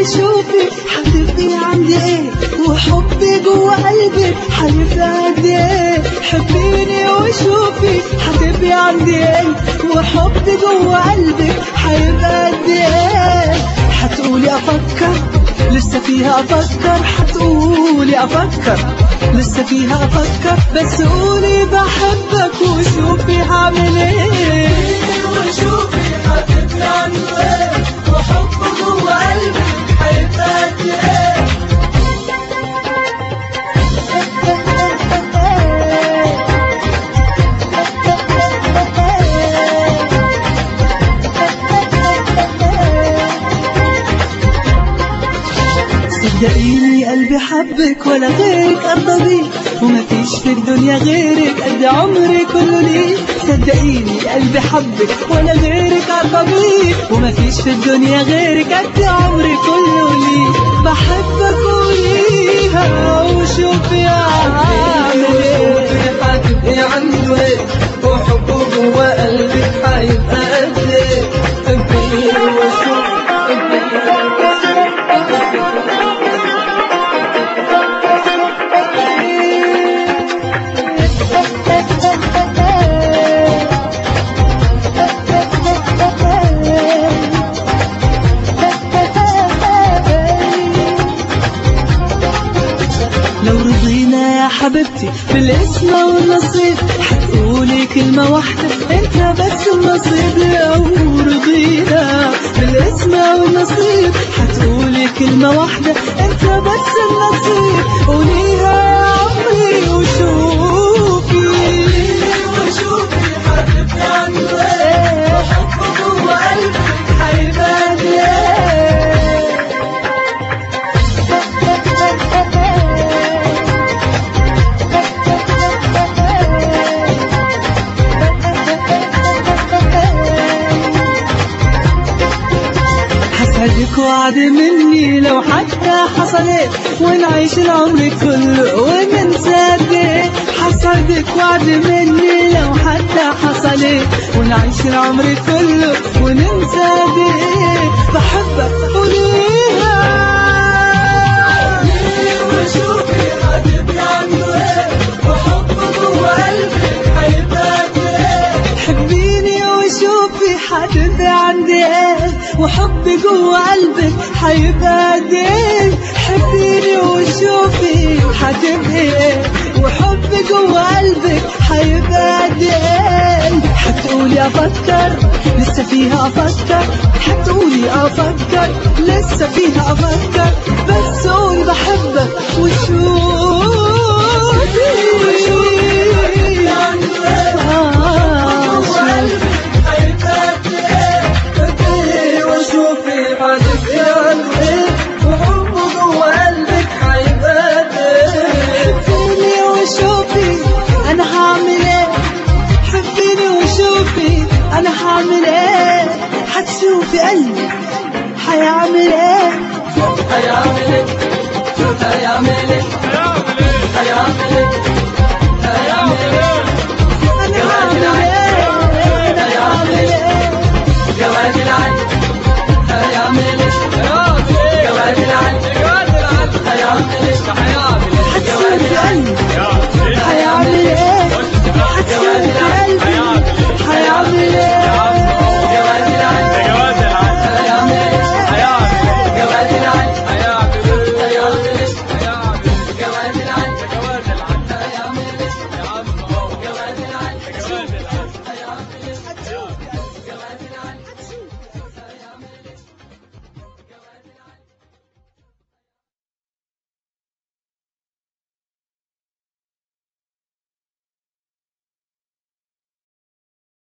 وشوفي حتبقي عندي ايه وحبي جوا قلبي حيبقى قد ايه حبيني وشوفي حتبقي عندي ايه وحبي جوا قلبي حيبقى قد ايه حتقولي افكر لسه فيها افكر حتقولي افكر لسه فيها افكر بس قولي بحبك وشوفي هعمل ايه وشوفي حتبقي عنده ايه وحبه جوا قلبي هيبقى قد ايه صدقيني قلبي حبك ولا غيرك ارضى بيه وما فيش في الدنيا غيرك قد عمري كله ليه صدقيني قلبي حبك ولا غيرك ارضى بيه وما فيش في الدنيا غيرك قد عمري كله ليه بحبك قوليها وشوفي اعمل ايه حتبقي عنده ايه وحبه جوا قلبك حيبقى قد ايه حبيني وشوف لو رضينا يا حبيبتي بالاسم والنصيب حتقولي كلمة واحدة انت بس النصيب لو رضينا بالاسم والنصيب حتقولي كلمة واحدة انت بس النصيب قوليها يا عمري وشوفي وشوفي حبيبتي عنده ايه وحبه جوا قلبي هيبقى قد ايه حسدك وعد مني لو حتى حصلت ونعيش العمر كله وننسى قد ايه حسدك وعد مني لو حتى حصلت ونعيش العمر كله وننسى قد ايه بحبك قوليها وشوفي حبيبي عنده ايه وحبه جوا قلبي هيبقى قد ايه حبيني وشوفي حبيبي عندي ايه وحبي جوا قلبك هيبقى قد ايه حبيني وشوفي حتبقي ايه وحبي جوا قلبك هيبقى قد ايه حتقولي افكر لسه فيها افكر حتقولي افكر لسه فيها افكر بس قولي بحبك وشوفي آه، وشوفي حتبقي عنده ايه وحبه جوا قلبك حيبقى قد ايه حبيني وشوفي انا هعمل ايه حبيني وشوفي انا هعمل ايه هتشوفي قلبي هيعمل ايه هيعمل ايه شوف هيعمل ايه هيعمل ايه